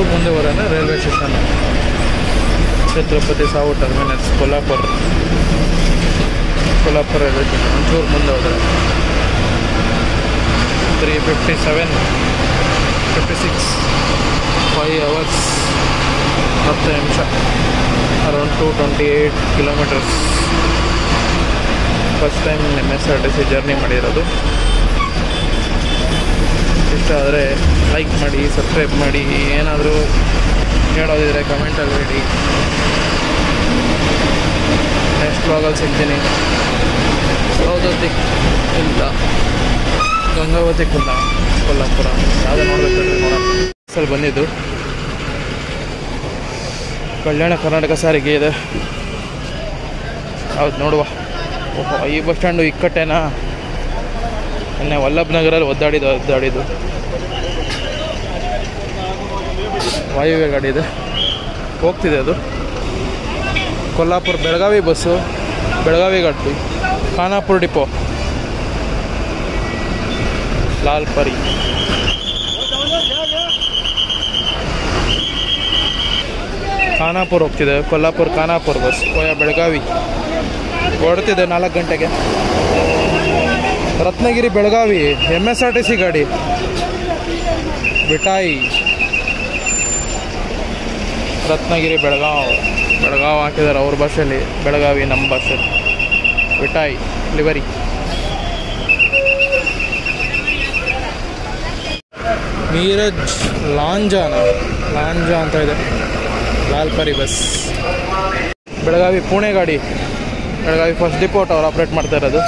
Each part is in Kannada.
ಒಂಚೂರು ಮುಂದೆ ಹೋದ್ರೆ railway station Chhatrapati Shahu terminus Kolhapur Kolhapur railway station ಒಂಚೂರು ಮುಂದೆ ಹೋದರೆ three fifty seven fifty six five hours ಹತ್ತು ನಿಮಿಷ around two twenty eight kilometres first time M S R T C journey ಮಾಡಿರೋದು ಇಷ್ಟ ಆದರೆ ಲೈಕ್ ಮಾಡಿ ಸಬ್ಸ್ಕ್ರೈಬ್ ಮಾಡಿ ಏನಾದರೂ ಹೇಳೋದಿದ್ರೆ ಕಮೆಂಟಲ್ಲಿ ಹೇಳಿ ನೆಕ್ಸ್ಟ್ ಬ್ಲಾಗಲ್ಲಿ ಸಿಗ್ತೀನಿ ಸೌದತ್ತಿ ಕುಂದ ಗಂಗಾವತಿ ಕುಂದ ಕೊಲ್ಲಾಪುರ ಯಾವುದೇ ನೋಡ್ಬೇಕಾದ್ರೆ ನೋಡೋಣ ಸಲ ಬಂದಿದ್ದು ಕಲ್ಯಾಣ ಕರ್ನಾಟಕ ಸಾರಿಗೆ ಇದೆ ಹೌದು ನೋಡುವ ಓಹೋ ಈ ಬಸ್ ಸ್ಟ್ಯಾಂಡು ಇಕ್ಕಟ್ಟೇನಾ ಮೊನ್ನೆ ವಲ್ಲಭ ನಗರಲ್ಲಿ ಒದ್ದಾಡಿದ್ದು ಒದ್ದಾಡಿದ್ದು ವಾಯುವ್ಯ ಗಾಡಿ ಇದೆ ಹೋಗ್ತಿದೆ ಅದು ಕೊಲ್ಲಾಪುರ ಬೆಳಗಾವಿ ಬಸ್ಸು ಬೆಳಗಾವಿ ಗಾಡಿ ಖಾನಾಪುರ ಡಿಪೋ ಲಾಲ್ ಪರಿ ಖಾನಾಪುರ ಹೋಗ್ತಿದೆ ಕೊಲ್ಲಾಪುರ ಖಾನಾಪುರ ಬಸ್ ಕೋಯ ಬೆಳಗಾವಿ ಹೊರಡ್ತಿದೆ ನಾಲ್ಕು ಗಂಟೆಗೆ Ratnagiri Belagavi M S R T C ಗಾಡಿ ಬಿಟಾಯಿ ರತ್ನಗಿರಿ ಬೆಳಗಾವ್ ಬೆಳಗಾವ್ ಹಾಕಿದ್ದಾರೆ ಅವ್ರ ಭಾಷೆಯಲ್ಲಿ ಬೆಳಗಾವಿ ನಮ್ಮ ಭಾಷೆಯಲ್ಲಿ ಬಿಟಾಯಿ ಲಿವರಿ ಮೀರಜ್ ಲಾಂಜಾನ ಲಾಂಜಾ ಅಂತ ಇದೆ ಲಾಲ್ಪರಿ ಬಸ್ ಬೆಳಗಾವಿ ಪುಣೆ ಗಾಡಿ ಬೆಳಗಾವಿ ಫಸ್ಟ್ ಡಿಪೋಟ್ ಅವ್ರು ಆಪ್ರೇಟ್ ಮಾಡ್ತಾ ಇರೋದು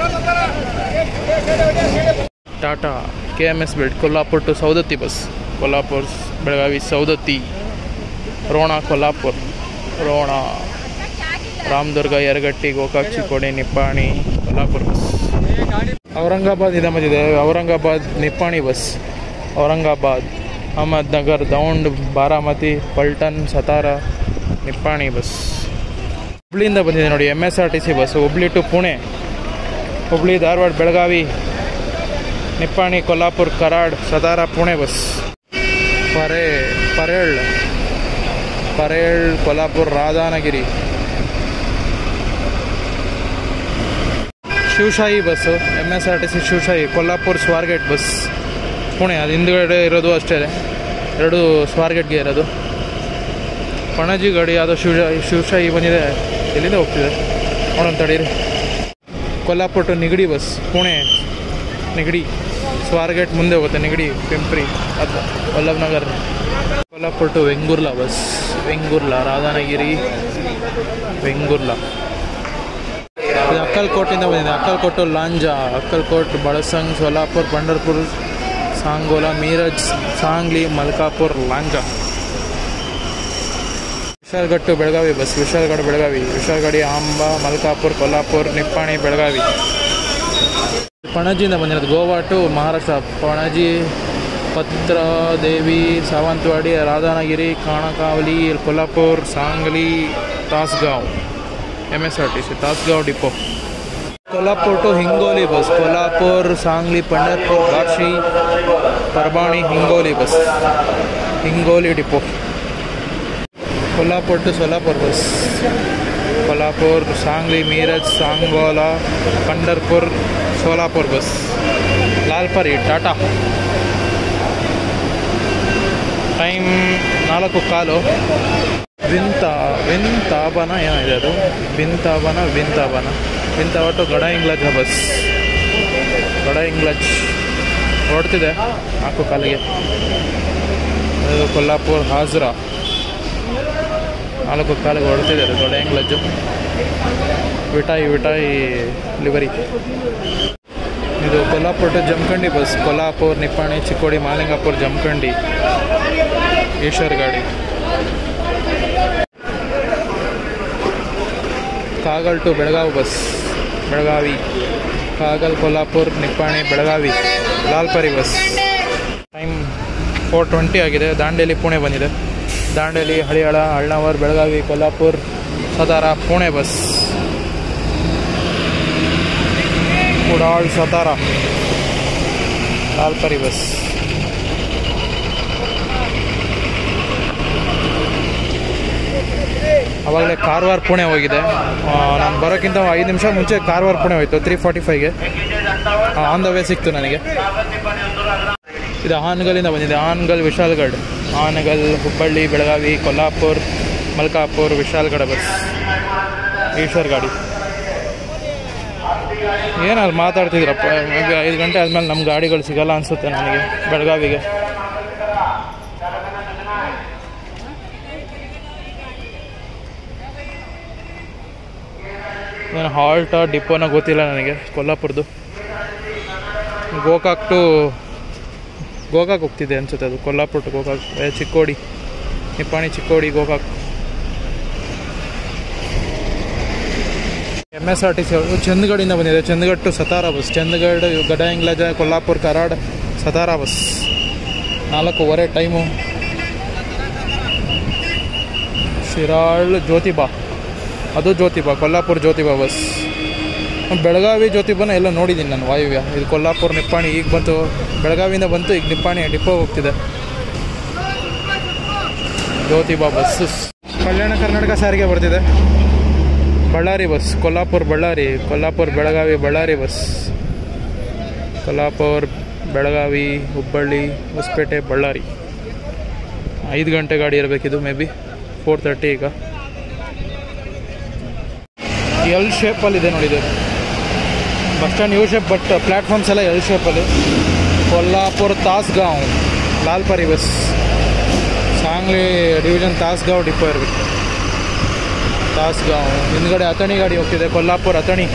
Tata K M S belt Kolhapur to Saundatti bus Kolhapur Belagavi Saundatti Rona Kolhapur Rona Ramdurg Yaragatti Gokak Chikkodi Nippani Kolhapur bus Aurangabad ಇದೆ ಮತ್ತಿದೆ ಔರಂಗಾಬಾದ್ ನಿಪ್ಪಾಣಿ ಬಸ್ ಔರಂಗಾಬಾದ್ ಅಹಮದ್ನಗರ್ ದೌಂಡ್ ಬಾರಾಮತಿ ಪಲ್ಟನ್ ಸತಾರ ನಿಪ್ಪಾಣಿ ಬಸ್ ಹುಬ್ಳಿಯಿಂದ ಬಂದಿದೆ ನೋಡಿ M S R T C bus Hubli to Pune Hubli Dharwad Belagavi Nippani Kolhapur Karad Satara Pune bus ಪರೇ ಪರೇಳ್ ಪರೇಳ್ Kolhapur Radhanagari Shivshahi bus M S R T C Shivshahi Kolhapur Swargate bus Pune ಅದು ಹಿಂದುಗಡೆ ಇರೋದು ಅಷ್ಟೇ ಎರಡು ಸ್ವಾರ್ಗೇಟ್ಗೆ ಇರೋದು ಪಣಜಿ ಗಾಡಿ ಯಾವುದೋ ಶಿವಶಾಹಿ ಶಿವಶಾಹಿ ಬಂದಿದೆ ಎಲ್ಲಿಂದ ಹೋಗ್ತಿದೆ ನೋಡೋಣ ತಡೀರಿ ಕೊಲ್ಲಾಪುರ್ ಟು ನಿಗಡಿ ಬಸ್ ಪುಣೆ ನಿಗಡಿ ಸ್ವಾರ್ಗೇಟ್ ಮುಂದೆ ಹೋಗುತ್ತೆ ನಿಗಡಿ ಪಿಂಪ್ರಿ ಅದು ವಲ್ಲಭ ನಗರ್ ಕೊಲ್ಲಾಪುರ್ ಟು ವೆಂಗುರ್ಲಾ ಬಸ್ ವೆಂಗುರ್ಲಾ ರಾಧಾನಗಿರಿ ವೆಂಗುರ್ಲಾ ಇದು ಅಕ್ಕಲ್ಕೋಟಿಂದ ಬಂದಿದೆ ಅಕ್ಕಲ್ಕೋಟು ಲಾಂಜಾ ಅಕ್ಕಲ್ಕೋಟ್ ಬಳಸಂಗ್ ಸೋಲಾಪುರ್ ಪಂಡರ್ಪುರ್ ಸಾಂಗೋಲಾ ಮೀರಜ್ ಸಾಂಗ್ಲಿ ಮಲ್ಕಾಪುರ್ ಲಾಂಜಾ ವಿಶಾಲ್ಗಟ್ಟು ಬೆಳಗಾವಿ ಬಸ್ ವಿಶಾಲ್ಗಢ ಬೆಳಗಾವಿ ವಿಶಾಲ್ಗಡಿ ಆಂಬ ಮಲ್ಕಾಪುರ್ ಕೊಲ್ಲಾಪುರ್ ನಿಪ್ಪಾಣಿ ಬೆಳಗಾವಿ ಪಣಜಿಯಿಂದ ಬಂದಿರೋದು Goa to Maharashtra Panaji Patradevi Sawantwadi Radhanagari Kankavli Kolhapur Sangli Tasgaon M S R T C Tasgaon depot Kolhapur to Hingoli bus Kolhapur Sangli Pandharpur Kashi Parbhani Hingoli bus Hingoli depot Kolhapur to Solapur bus Kolhapur Sangli मीरज Sangola Pandharpur Solapur बस ಲಾಲ್ಪರಿ ಟಾಟಾ ಟೈಮ್ ನಾಲ್ಕು ಕಾಲು ವಿಂತ ವಿಂತಾಬನ ಏನಿದೆ ಅದು ವಿಂತಾಬನ ವಿಂತಾಬನ ವಿಂತಾಬ ಟು ಗಡ ಇಂಗ್ಲಜ್ ಬಸ್ ಗಡ ಇಂಗ್ಲಜ್ ಹೊರಡ್ತಿದೆ ನಾಲ್ಕು ಕಾಲಿಗೆ ಅದು ಕೊಲ್ಲಾಪುರ್ ಹಾಜ್ರಾ ನಾಲ್ಕು ಕಾಲಿಗೆ ಹೊರಡ್ತಿದ್ದಾರೆ ದೊಡ್ಡ ಎಂಗ್ಲಜ್ಜು ವಿಟಾಯಿ ವಿಟಾಯಿ ಲಿವರಿ ಇದು ಕೊಲ್ಲಾಪುರ ಟು ಜಮಖಂಡಿ ಬಸ್ ಕೊಲ್ಲಾಪುರ್ ನಿಪ್ಪಾಣಿ ಚಿಕ್ಕೋಡಿ ಮಾಲಿಂಗಾಪುರ್ ಜಮಖಂಡಿ ಈಶ್ವರ್ ಗಾಡಿ Kagal to Belagavi bus Belagavi Kagal Kolhapur Nippani Belagavi Lalpari bus time four twenty ಆಗಿದೆ ದಾಂಡೇಲಿ ಪುಣೆ ಬಂದಿದೆ ದಾಂಡೇಲಿ ಹಳಿಯಾಳ ಅಳ್ನಾವರ್ ಬೆಳಗಾವಿ ಕೊಲ್ಲಾಪುರ್ ಸತಾರ ಪುಣೆ ಬಸ್ ಕುಡಾಳ್ ಸತಾರ ಲಾಲ್ಪರಿ ಬಸ್ ಆವಾಗಲೇ ಕಾರವಾರ ಪುಣೆ ಹೋಗಿದೆ ನಾನು ಬರೋಕ್ಕಿಂತ ಐದು ನಿಮಿಷ ಮುಂಚೆ ಕಾರವಾರ ಪುಣೆ ಹೋಯಿತು ತ್ರೀ ಫಾರ್ಟಿ ಫೈವ್ಗೆ ಆನ್ ದ ವೇ ಸಿಕ್ತು ನನಗೆ ಇದು ಹಾನಗಲ್ಲಿಂದ ಬಂದಿದೆ ಹಾನಗಲ್ ವಿಶಾಲ್ಗಢ್ ಹಾನಗಲ್ ಹುಬ್ಬಳ್ಳಿ ಬೆಳಗಾವಿ ಕೊಲ್ಲಾಪುರ್ ಮಲ್ಕಾಪುರ್ ವಿಶಾಲ್ಗಢ ಬಸ್ ಈಶ್ವರ್ ಗಾಡಿ ಏನಲ್ಲಿ ಮಾತಾಡ್ತಿದ್ರಪ್ಪ ಮೇ ಬಿ ಐದು ಗಂಟೆ ಆದಮೇಲೆ ನಮ್ಮ ಗಾಡಿಗಳು ಸಿಗಲ್ಲ ಅನಿಸುತ್ತೆ ನನಗೆ ಬೆಳಗಾವಿಗೆ ಏನು ಹಾಲ್ಟ ಡಿಪೋನ ಗೊತ್ತಿಲ್ಲ ನನಗೆ ಕೊಲ್ಲಾಪುರದ್ದು ಗೋಕಾಕ್ ಟು ಗೋಕಾಕ್ ಹೋಗ್ತಿದೆ ಅನ್ಸುತ್ತೆ ಅದು ಕೊಲ್ಲಾಪುರ ಟು ಗೋಕಾಕ್ ಏ, Chikkodi Nippani Chikkodi Gokak M S R T C ಚಂದಗಢಿಂದ ಬಂದಿದೆ Chandgad to Satara bus Chandgad Gadhinglaj Kolhapur Karad Satara bus ನಾಲ್ಕೂವರೆ ಟೈಮು ಶಿರಾಳ್ ಜ್ಯೋತಿಬಾ ಅದು ಜ್ಯೋತಿಬಾ ಕೊಲ್ಲಾಪುರ ಜ್ಯೋತಿಬಾ ಬಸ್ ಬೆಳಗಾವಿ ಜ್ಯೋತಿಬಾನ ಎಲ್ಲ ನೋಡಿದ್ದೀನಿ ನಾನು ವಾಯುವ್ಯ ಇದು ಕೊಲ್ಲಾಪುರ ನಿಪ್ಪಾಣಿ ಈಗ ಬಂತು ಬೆಳಗಾವಿಯಿಂದ ಬಂತು ಈಗ ನಿಪ್ಪಾಣಿ ಡಿಪೋ ಹೋಗ್ತಿದೆ ಜ್ಯೋತಿಬಾ ಬಸ್ ಕಲ್ಯಾಣ ಕರ್ನಾಟಕ ಸಾರಿಗೆ ಬರ್ತಿದೆ ಬಳ್ಳಾರಿ ಬಸ್ ಕೊಲ್ಲಾಪುರ ಬಳ್ಳಾರಿ ಕೊಲ್ಲಾಪುರ ಬೆಳಗಾವಿ ಬಳ್ಳಾರಿ ಬಸ್ ಕೊಲ್ಲಾಪುರ ಬೆಳಗಾವಿ ಹುಬ್ಬಳ್ಳಿ ಹೊಸಪೇಟೆ ಬಳ್ಳಾರಿ ಐದು ಗಂಟೆ ಗಾಡಿ ಇರಬೇಕಿದು ಮೇ ಬಿ ಫೋರ್ ತರ್ಟಿ ಈಗ ಎಲ್ ಶೇಪಲ್ಲಿದೆ ನೋಡಿದೆ bus stand U shape but platforms ಎಲ್ಲ ಎಲ್ ಶೇಪಲ್ಲಿ Kolhapur Tasgaon Lalpari bus Sangli division Tasgaon depot ಇರಬೇಕು ತಾಸ್ಗಾಂವ್ ಹಿಂದ್ಗಡೆ ಅಥಣಿ ಗಾಡಿ ಹೋಗ್ತಿದೆ ಕೊಲ್ಲಾಪುರ ಅಥಣಿ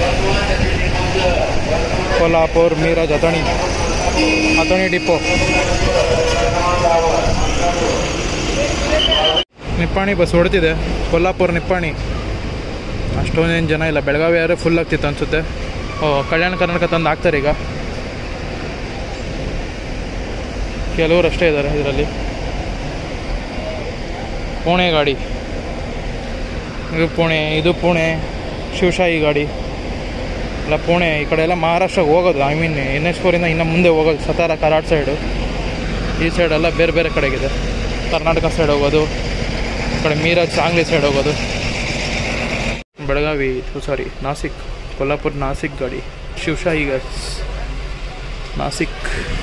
ಕೊಲ್ಲಾಪುರ್ ಮೀರಜ್ ಅಥಣಿ ಅಥಣಿ ಡಿಪೋ ನಿಪ್ಪಾಣಿ ಬಸ್ ಹೊಡ್ತಿದೆ ಕೊಲ್ಲಾಪುರ ನಿಪ್ಪಾಣಿ ಅಷ್ಟೊಂದೇನು ಜನ ಇಲ್ಲ ಬೆಳಗಾವಿ ಯಾರು ಫುಲ್ ಆಗ್ತಿತ್ತು ಅನಿಸುತ್ತೆ ಓ ಕಲ್ಯಾಣ ಕರ್ನಾಟಕ ತಂದು ಹಾಕ್ತಾರೆ ಈಗ ಕೆಲವರು ಅಷ್ಟೇ ಇದ್ದಾರೆ ಇದರಲ್ಲಿ ಪುಣೆ ಗಾಡಿ ಇದು ಪುಣೆ ಇದು ಪುಣೆ ಶಿವಶಾಹಿ ಗಾಡಿ ಎಲ್ಲ ಪುಣೆ ಈ ಕಡೆ ಎಲ್ಲ ಮಹಾರಾಷ್ಟ್ರಕ್ಕೆ ಹೋಗೋದು ಐ ಮೀನ್ ಎನ್ ಎಚ್ ಫೋರಿಂದ ಇನ್ನು ಮುಂದೆ ಹೋಗೋದು ಸತಾರ ಕರಾಡ್ ಸೈಡು ಈ ಸೈಡೆಲ್ಲ ಬೇರೆ ಬೇರೆ ಕಡೆಗಿದೆ ಕರ್ನಾಟಕ ಸೈಡ್ ಹೋಗೋದು ಈ ಕಡೆ ಮೀರಜ್ ಸಾಂಗ್ಲಿ ಸೈಡ್ ಹೋಗೋದು ಬೆಳಗಾವಿ ಸಾರಿ ನಾಸಿಕ್ ಕೊಲ್ಲಾಪುರ ನಾಸಿಕ್ ಗಾಡಿ ಶಿವಶಾಹಿ ಗಸ್ ನಾಸಿಕ್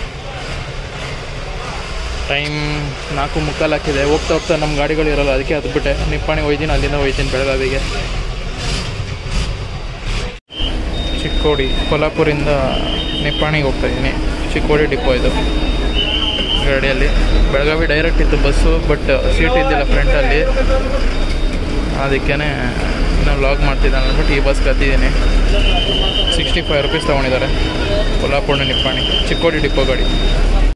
ಟೈಮ್ ನಾಲ್ಕು ಮುಕ್ಕಾಲು ಹಾಕಿದೆ ಹೋಗ್ತಾ ಹೋಗ್ತಾ ನಮ್ಮ ಗಾಡಿಗಳು ಇರಲ್ಲ ಅದಕ್ಕೆ ಅದು ಬಿಟ್ಟೆ ನಿಪ್ಪಾಣಿ ಹೋಯ್ತೀನಿ ಅಲ್ಲಿಂದ ಹೋಯ್ತೀನಿ ಬೆಳಗಾವಿಗೆ ಚಿಕ್ಕೋಡಿ ಕೊಲ್ಲಾಪುರಿಂದ ನಿಪ್ಪಾಣಿಗೆ ಹೋಗ್ತಾ ಇದ್ದೀನಿ ಚಿಕ್ಕೋಡಿ ಡಿಪೋ ಇದು ಗಾಡಿಯಲ್ಲಿ ಬೆಳಗಾವಿ ಡೈರೆಕ್ಟ್ ಇತ್ತು ಬಸ್ಸು ಬಟ್ ಸೀಟ್ ಇದ್ದಿಲ್ಲ ಫ್ರಂಟಲ್ಲಿ ಅದಕ್ಕೇ ಇನ್ನೂ ಲಾಗ್ ಮಾಡ್ತಿದ್ದಾನೆ ಅಂದ್ಬಿಟ್ಟು ಈ ಬಸ್ ಕತ್ತಿದ್ದೀನಿ ಸಿಕ್ಸ್ಟಿ ಫೈವ್ ರುಪೀಸ್ ತೊಗೊಂಡಿದ್ದಾರೆ ಕೊಲ್ಲಾಪುರ ನಿಪ್ಪಾಣಿ ಚಿಕ್ಕೋಡಿ ಡಿಪೋ ಗಾಡಿ